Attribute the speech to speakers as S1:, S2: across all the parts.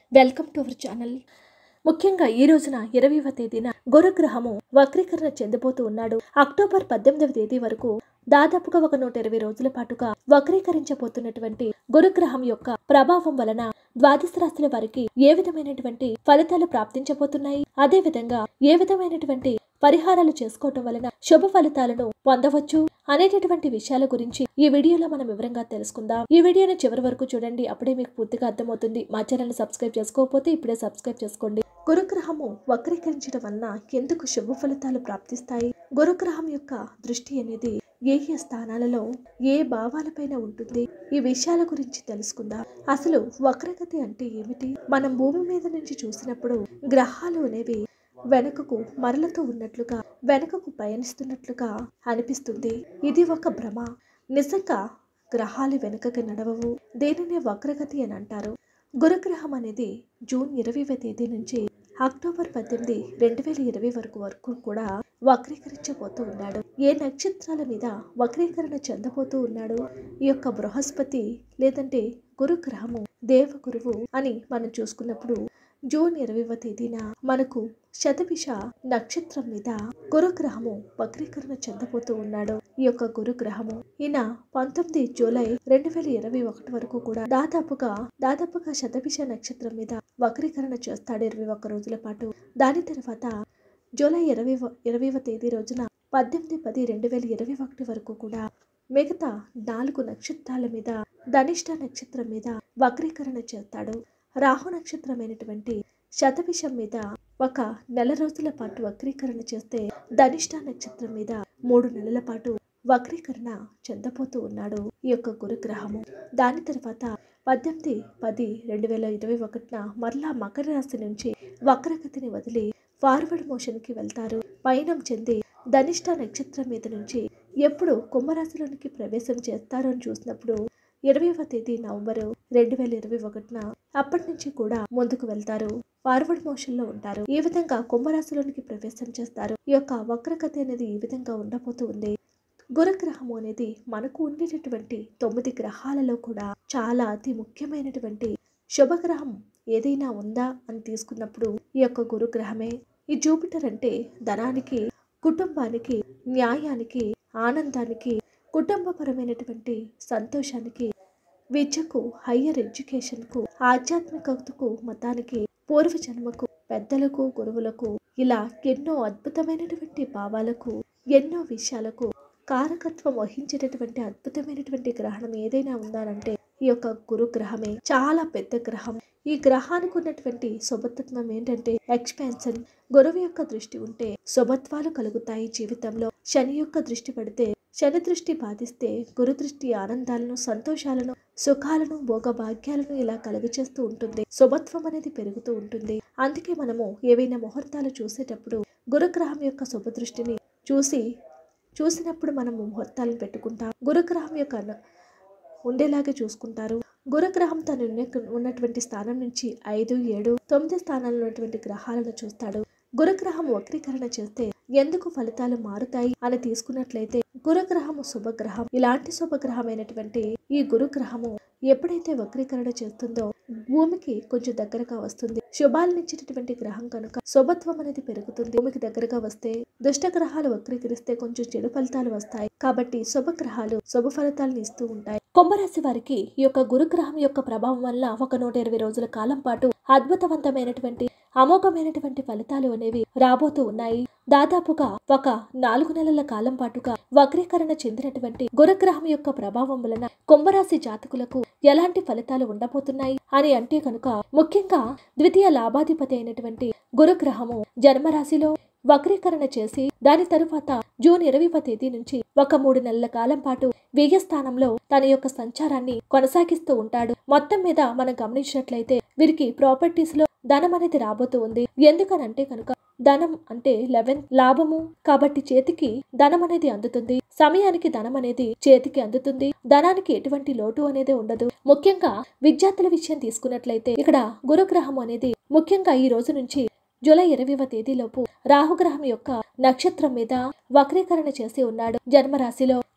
S1: welcome to our channel ముఖ్యంగా ఈ రోజున ఇరవైవ తేదీన గురుగ్రహము వక్రీకరణ చెందిపోతూ ఉన్నాడు అక్టోబర్ పద్దెనిమిదవ తేదీ వరకు దాదాపుగా ఒక నూట ఇరవై రోజుల పాటుగా వక్రీకరించబోతున్నటువంటి గురుగ్రహం యొక్క ప్రభావం వలన ద్వాదశ రాశుల వారికి ఏ విధమైనటువంటి ఫలితాలు ప్రాప్తించబోతున్నాయి అదే విధంగా ఏ విధమైనటువంటి పరిహారాలు చేసుకోవటం వలన శుభ ఫలితాలను పొందవచ్చు అనేటటువంటి విషయాల గురించి ఈ వీడియోలో మనం వివరంగా తెలుసుకుందాం ఈ వీడియోని చివరి వరకు చూడండి అప్పుడే మీకు పూర్తిగా అర్థమవుతుంది మా ఛానల్ సబ్స్క్రైబ్ చేసుకోకపోతే ఇప్పుడే సబ్స్క్రైబ్ చేసుకోండి గురుగ్రహము వక్రీకరించడం వలన ఎందుకు శుభ ఫలితాలు ప్రాప్తిస్తాయి గురుగ్రహం యొక్క దృష్టి అనేది ఏ ఏ స్థానాలలో ఏ భావాలపైన ఉంటుంది ఈ విషయాల గురించి తెలుసుకుందాం అసలు వక్రగతి అంటే ఏమిటి మనం భూమి మీద నుంచి చూసినప్పుడు గ్రహాలు అనేవి వెనుకకు మరలతో ఉన్నట్లుగా వెనుకకు పయనిస్తున్నట్లుగా అనిపిస్తుంది ఇది ఒక భ్రమ నిజంగా గ్రహాలు వెనుకకి నడవవు దేనినే వక్రగతి అని అంటారు గురుగ్రహం అనేది జూన్ ఇరవైవ తేదీ నుంచి అక్టోబర్ పద్దెనిమిది రెండు వేల ఇరవై వరకు వరకు కూడా వక్రీకరించబోతూ ఉన్నాడు ఏ నక్షత్రాల మీద వక్రీకరణ చెందబోతూ ఉన్నాడు ఈ యొక్క బృహస్పతి లేదంటే గురుగ్రహము దేవగురువు అని మనం చూసుకున్నప్పుడు జూన్ ఇరవైవ తేదీన మనకు శతభిష నక్షత్రం మీద గురుగ్రహము వక్రీకరణ చెందబోతూ ఉన్నాడు ఈ యొక్క గురుగ్రహము ఈయన పంతొమ్మిది జూలై రెండు వేల ఇరవై ఒకటి వరకు కూడా దాదాపుగా దాదాపుగా శతభిష నక్షత్రం మీద వక్రీకరణ చేస్తాడు ఇరవై ఒక్క రోజుల పాటు దాని తర్వాత జూలై ఇరవై ఇరవైవ తేదీ రోజున పద్దెనిమిది పది రెండు వేల ఇరవై ఒకటి వరకు కూడా మిగతా నాలుగు నక్షత్రాల మీద ధనిష్ట నక్షత్రం మీద వక్రీకరణ చేస్తాడు రాహు నక్షత్రమైనటువంటి శతభిషం మీద ఒక నెల రోజుల పాటు వక్రీకరణ చేస్తే ధనిష్ట నక్షత్రం మీద మూడు నెలల పాటు వక్రీకరణ చెందబోతూ ఉన్నాడు ఈ యొక్క గురుగ్రహము దాని తర్వాత పద్దెనిమిది పది రెండు వేల ఇరవై ఒకటిన మరలా మకర రాశి నుంచి వక్రగతిని వదిలి ఫార్వర్డ్ మోషన్కి వెళ్తారు పయనం చెంది ధనిష్ట నక్షత్రం మీద నుంచి ఎప్పుడు కుంభరాశిలోనికి ప్రవేశం చేస్తారు అని చూసినప్పుడు ఇరవైవ తేదీ నవంబరు రెండు వేల ఇరవై ఒకటిన అప్పటి నుంచి కూడా ముందుకు వెళ్తారు ఫార్వర్డ్ మోషన్ లో ఉంటారు ఈ విధంగా కుంభరాశిలోనికి ప్రవేశం చేస్తారు ఈ యొక్క వక్రగతి అనేది ఈ విధంగా ఉండబోతూ ఉంది గురుగ్రహము అనేది మనకు ఉండేటటువంటి తొమ్మిది గ్రహాలలో కూడా చాలా అతి ముఖ్యమైనటువంటి శుభగ్రహం ఏదైనా ఉందా అని తీసుకున్నప్పుడు ఈ యొక్క గురుగ్రహమే ఈ జూపిటర్ అంటే ధనానికి కుటుంబానికి న్యాయానికి ఆనందానికి కుటుంబపరమైనటువంటి సంతోషానికి విద్యకు హయ్యర్ ఎడ్యుకేషన్కు ఆధ్యాత్మికతకు మతానికి పూర్వజన్మకు పెద్దలకు గురువులకు ఇలా ఎన్నో అద్భుతమైనటువంటి భావాలకు ఎన్నో విషయాలకు కారకత్వం వహించేటటువంటి అద్భుతమైనటువంటి గ్రహణం ఏదైనా ఉందానంటే ఈ యొక్క గురు గ్రహమే చాలా పెద్ద గ్రహం ఈ గ్రహానికి ఉన్నటువంటి శుభతత్వం ఏంటంటే ఎక్స్పాన్షన్ గురువు యొక్క దృష్టి ఉంటే శుభత్వాలు కలుగుతాయి జీవితంలో శని యొక్క దృష్టి పడితే శని దృష్టి బాధిస్తే గురు దృష్టి ఆనందాలను సంతోషాలను సుఖాలను భోగభాగ్యాలను ఇలా కలుగచేస్తూ ఉంటుంది శుభత్వం అనేది పెరుగుతూ ఉంటుంది అందుకే మనము ఏవైనా ముహూర్తాలు చూసేటప్పుడు గురుగ్రహం యొక్క శుభ దృష్టిని చూసి చూసినప్పుడు మనము ముహూర్తాలను పెట్టుకుంటాం గురుగ్రహం యొక్క అన- ఉండేలాగే చూసుకుంటారు గురుగ్రహం తను ఉన్న- ఉన్నటువంటి స్థానం నుంచి ఐదు ఏడు తొమ్మిది స్థానాల్లో ఉన్నటువంటి గ్రహాలను చూస్తాడు గురుగ్రహం వక్రీకరణ చేస్తే ఎందుకు ఫలితాలు మారుతాయి అని తీసుకున్నట్లయితే గురుగ్రహము శుభగ్రహం ఇలాంటి శుభగ్రహమైనటువంటి ఈ గురుగ్రహము ఎప్పుడైతే వక్రీకరణ చేస్తుందో భూమికి కొంచెం దగ్గరగా వస్తుంది శుభాలనిచ్చేటటువంటి గ్రహం కనుక శుభత్వం అనేది పెరుగుతుంది భూమికి దగ్గరగా వస్తే దుష్ట గ్రహాలు వక్రీకరిస్తే కొంచెం చెడు ఫలితాలు వస్తాయి కాబట్టి శుభగ్రహాలు శుభ ఫలితాలను ఇస్తూ ఉంటాయి కుంభరాశి వారికి ఈ యొక్క గురుగ్రహం యొక్క ప్రభావం వల్ల ఒక నూట ఇరవై రోజుల కాలం పాటు అద్భుతవంతమైనటువంటి అమోఘమైనటువంటి ఫలితాలు అనేవి రాబోతూ ఉన్నాయి దాదాపుగా ఒక నాలుగు నెలల కాలం పాటుగా వక్రీకరణ చెందినటువంటి గురుగ్రహం యొక్క ప్రభావం వలన కుంభరాశి జాతకులకు ఎలాంటి ఫలితాలు ఉండబోతున్నాయి అని అంటే కనుక ముఖ్యంగా ద్వితీయ లాభాధిపతి అయినటువంటి గురుగ్రహము జన్మరాశిలో వక్రీకరణ చేసి దాని తరువాత జూన్ ఇరవైవ తేదీ నుంచి ఒక మూడు నెలల కాలం పాటు వ్యయ స్థానంలో తన యొక్క సంచారాన్ని కొనసాగిస్తూ ఉంటాడు మొత్తం మీద మనం గమనించినట్లయితే వీరికి ప్రాపర్టీస్ లో ధనం అనేది రాబోతూ ఉంది ఎందుకనంటే కనుక ధనం అంటే లెవెన్ లాభము కాబట్టి చేతికి ధనం అనేది అందుతుంది సమయానికి ధనం అనేది చేతికి అందుతుంది ధనానికి ఎటువంటి లోటు అనేది ఉండదు ముఖ్యంగా విద్యార్థుల విషయం తీసుకున్నట్లయితే ఇక్కడ గురుగ్రహం అనేది ముఖ్యంగా ఈ రోజు నుంచి జూలై ఇరవైవ తేదీలోపు రాహుగ్రహం యొక్క నక్షత్రం మీద వక్రీకరణ చేసి ఉన్నాడు జన్మరాశిలో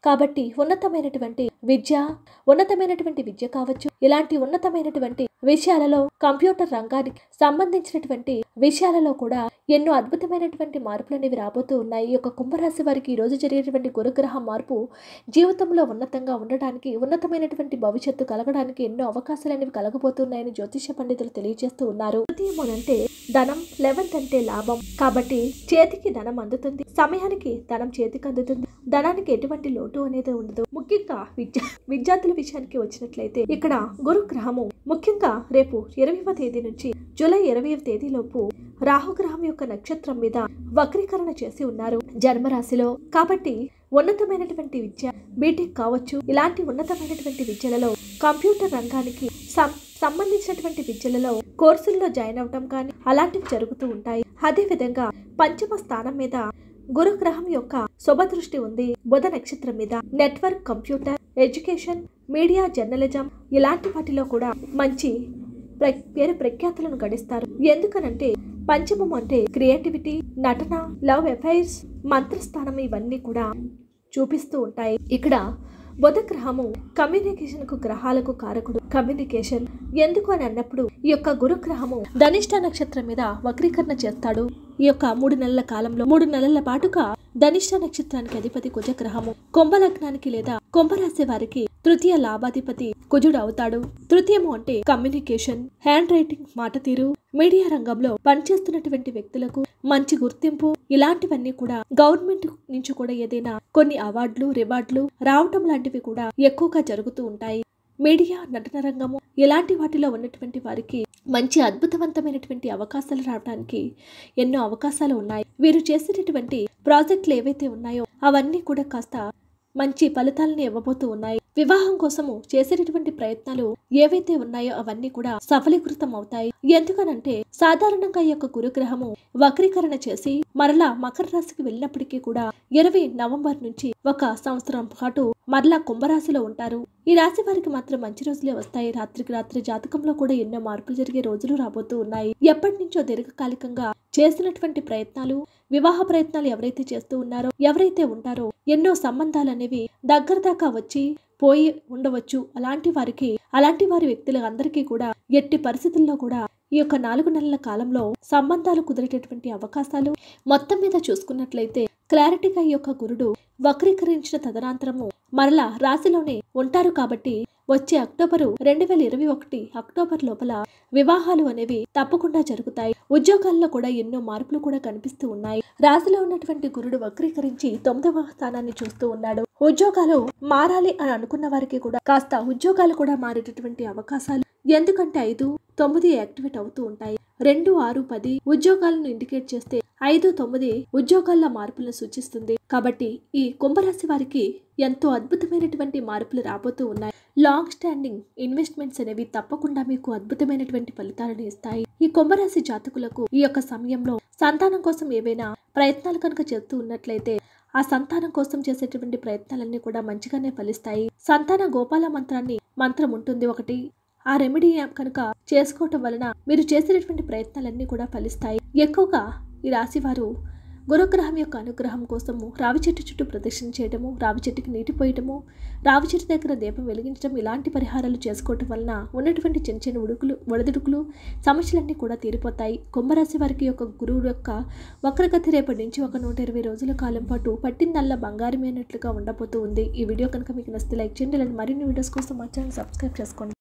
S1: కాబట్టి ఉన్నతమైనటువంటి విద్య ఉన్నతమైనటువంటి విద్య కావచ్చు ఇలాంటి ఉన్నతమైనటువంటి విషయాలలో కంప్యూటర్ రంగానికి సంబంధించినటువంటి విషయాలలో కూడా ఎన్నో అద్భుతమైనటువంటి మార్పులు అనేవి రాబోతూ ఉన్నాయి ఈ యొక్క కుంభరాశి వారికి ఈ రోజు జరిగేటువంటి గురుగ్రహ మార్పు జీవితంలో ఉన్నతంగా ఉండడానికి ఉన్నతమైనటువంటి భవిష్యత్తు కలగడానికి ఎన్నో అవకాశాలు అనేవి కలగబోతున్నాయని జ్యోతిష పండితులు తెలియజేస్తూ ఉన్నారు తృతీయం అంటే ధనం లెవెన్త్ అంటే లాభం కాబట్టి చేతికి ధనం అందుతుంది సమయానికి ధనం చేతికి అందుతుంది ధనానికి ఎటువంటి లోటు అనేది ఉండదు ముఖ్యంగా విద్య విద్యార్థుల విషయానికి వచ్చినట్లయితే ఇక్కడ గురుగ్రహము ముఖ్యంగా రేపు ఇరవైవ తేదీ నుంచి జూలై ఇరవై తేదీలోపు రాహుగ్రహం యొక్క నక్షత్రం మీద వక్రీకరణ చేసి ఉన్నారు జన్మరాశిలో కాబట్టి ఉన్నతమైనటువంటి విద్య బీటెక్ కావచ్చు ఇలాంటి ఉన్నతమైనటువంటి విద్యలలో కంప్యూటర్ రంగానికి సం- సంబంధించినటువంటి విద్యలలో కోర్సుల్లో జాయిన్ అవటం కానీ అలాంటివి జరుగుతూ ఉంటాయి అదే విధంగా పంచమ స్థానం మీద గురుగ్రహం యొక్క శుభ దృష్టి ఉంది బుధ నక్షత్రం మీద network computer education media journalism ఇలాంటి వాటిలో కూడా మంచి ప్ర- పేరు ప్రఖ్యాతులను గడిస్తారు ఎందుకనంటే పంచమం అంటే క్రియేటివిటీ నటన లవ్ అఫైర్స్ మంత్రస్థానం ఇవన్నీ కూడా చూపిస్తూ ఉంటాయి ఇక్కడ బుధ గ్రహము కమ్యూనికేషన్ కు గ్రహాలకు కారకుడు కమ్యూనికేషన్ ఎందుకు అని అన్నప్పుడు ఈ యొక్క గురు గ్రహము ధనిష్ట నక్షత్రం మీద వక్రీకరణ చేస్తాడు ఈ యొక్క మూడు నెలల కాలంలో మూడు నెలల పాటుగా ధనిష్ట నక్షత్రానికి అధిపతి కుజగ్రహము కుంభలగ్నానికి లేదా కుంభరాశి వారికి తృతీయ లాభాధిపతి కుజుడు అవుతాడు తృతీయము అంటే కమ్యూనికేషన్ హ్యాండ్ రైటింగ్ మాట తీరు మీడియా రంగంలో పనిచేస్తున్నటువంటి వ్యక్తులకు మంచి గుర్తింపు ఇలాంటివన్నీ కూడా గవర్నమెంట్ నుంచి కూడా ఏదైనా కొన్ని అవార్డులు రివార్డులు రావటం లాంటివి కూడా ఎక్కువగా జరుగుతూ ఉంటాయి మీడియా నటన రంగము ఇలాంటి వాటిలో ఉన్నటువంటి వారికి మంచి అద్భుతవంతమైనటువంటి అవకాశాలు రావడానికి ఎన్నో అవకాశాలు ఉన్నాయి వీరు చేసేటటువంటి ప్రాజెక్టులు ఏవైతే ఉన్నాయో అవన్నీ కూడా కాస్త మంచి ఫలితాలను ఇవ్వబోతూ ఉన్నాయి వివాహం కోసము చేసేటటువంటి ప్రయత్నాలు ఏవైతే ఉన్నాయో అవన్నీ కూడా సఫలీకృతం అవుతాయి ఎందుకనంటే సాధారణంగా ఈ యొక్క గురుగ్రహము వక్రీకరణ చేసి మరలా మకర రాశికి వెళ్ళినప్పటికీ కూడా ఇరవై నవంబర్ నుంచి ఒక సంవత్సరం పాటు మరలా కుంభరాశిలో ఉంటారు ఈ రాశి వారికి మాత్రం మంచి రోజులే వస్తాయి రాత్రికి రాత్రి జాతకంలో కూడా ఎన్నో మార్పులు జరిగే రోజులు రాబోతూ ఉన్నాయి ఎప్పటి నుంచో దీర్ఘకాలికంగా చేసినటువంటి ప్రయత్నాలు వివాహ ప్రయత్నాలు ఎవరైతే చేస్తూ ఉన్నారో ఎవరైతే ఉంటారో ఎన్నో సంబంధాలు అనేవి దగ్గర దాకా వచ్చి పోయి ఉండవచ్చు అలాంటి వారికి అలాంటి వారి వ్యక్తుల అందరికీ కూడా ఎట్టి పరిస్థితుల్లో కూడా ఈ యొక్క నాలుగు నెలల కాలంలో సంబంధాలు కుదిరేటటువంటి అవకాశాలు మొత్తం మీద చూసుకున్నట్లయితే క్లారిటీగా ఈ యొక్క గురుడు వక్రీకరించిన తదనంతరము మరలా రాశిలోనే ఉంటారు కాబట్టి వచ్చే అక్టోబరు రెండు వేల ఇరవై ఒకటి అక్టోబర్ లోపల వివాహాలు అనేవి తప్పకుండా జరుగుతాయి ఉద్యోగాల్లో కూడా ఎన్నో మార్పులు కూడా కనిపిస్తూ ఉన్నాయి రాశిలో ఉన్నటువంటి గురుడు వక్రీకరించి తొమ్మిదవ స్థానాన్ని చూస్తూ ఉన్నాడు ఉద్యోగాలు మారాలి అని అనుకున్న వారికి కూడా కాస్త ఉద్యోగాలు కూడా మారేటటువంటి అవకాశాలు ఎందుకంటే ఐదు తొమ్మిది యాక్టివేట్ అవుతూ ఉంటాయి రెండు ఆరు పది ఉద్యోగాలను ఇండికేట్ చేస్తే ఐదు తొమ్మిది ఉద్యోగాల మార్పులను సూచిస్తుంది కాబట్టి ఈ కుంభరాశి వారికి ఎంతో అద్భుతమైనటువంటి మార్పులు రాబోతూ ఉన్నాయి లాంగ్ స్టాండింగ్ ఇన్వెస్ట్మెంట్స్ అనేవి తప్పకుండా మీకు అద్భుతమైనటువంటి ఫలితాలను ఇస్తాయి ఈ కుంభరాశి జాతకులకు ఈ యొక్క సమయంలో సంతానం కోసం ఏవైనా ప్రయత్నాలు కనుక చేస్తూ ఉన్నట్లయితే ఆ సంతానం కోసం చేసేటువంటి ప్రయత్నాలన్నీ కూడా మంచిగానే ఫలిస్తాయి సంతాన గోపాల మంత్రాన్ని మంత్రం ఉంటుంది ఒకటి ఆ రెమెడీ కనుక చేసుకోవటం వలన మీరు చేసేటటువంటి ప్రయత్నాలన్నీ కూడా ఫలిస్తాయి ఎక్కువగా ఈ రాశి వారు గురుగ్రహం యొక్క అనుగ్రహం కోసము రావి చెట్టు చుట్టూ ప్రదక్షిణ చేయడము రావి చెట్టుకి నీటి పోయటము రావి చెట్టు దగ్గర దీపం వెలిగించడం ఇలాంటి పరిహారాలు చేసుకోవటం వలన ఉన్నటువంటి చిన్న చిన్న ఉడుకులు ఒడదుడుకులు సమస్యలన్నీ కూడా తీరిపోతాయి కుంభరాశి వారికి యొక్క గురువు యొక్క వక్రగతి రేపటి నుంచి ఒక నూట ఇరవై రోజుల కాలం పాటు పట్టిందల్లా బంగారమైనట్లుగా ఉండబోతూ ఉంది ఈ వీడియో కనుక మీకు నచ్చితే లైక్ చేయండి ఇలాంటి మరిన్ని వీడియోస్ కోసం మా ఛానల్ సబ్స్క్రైబ్ చేసుకోండి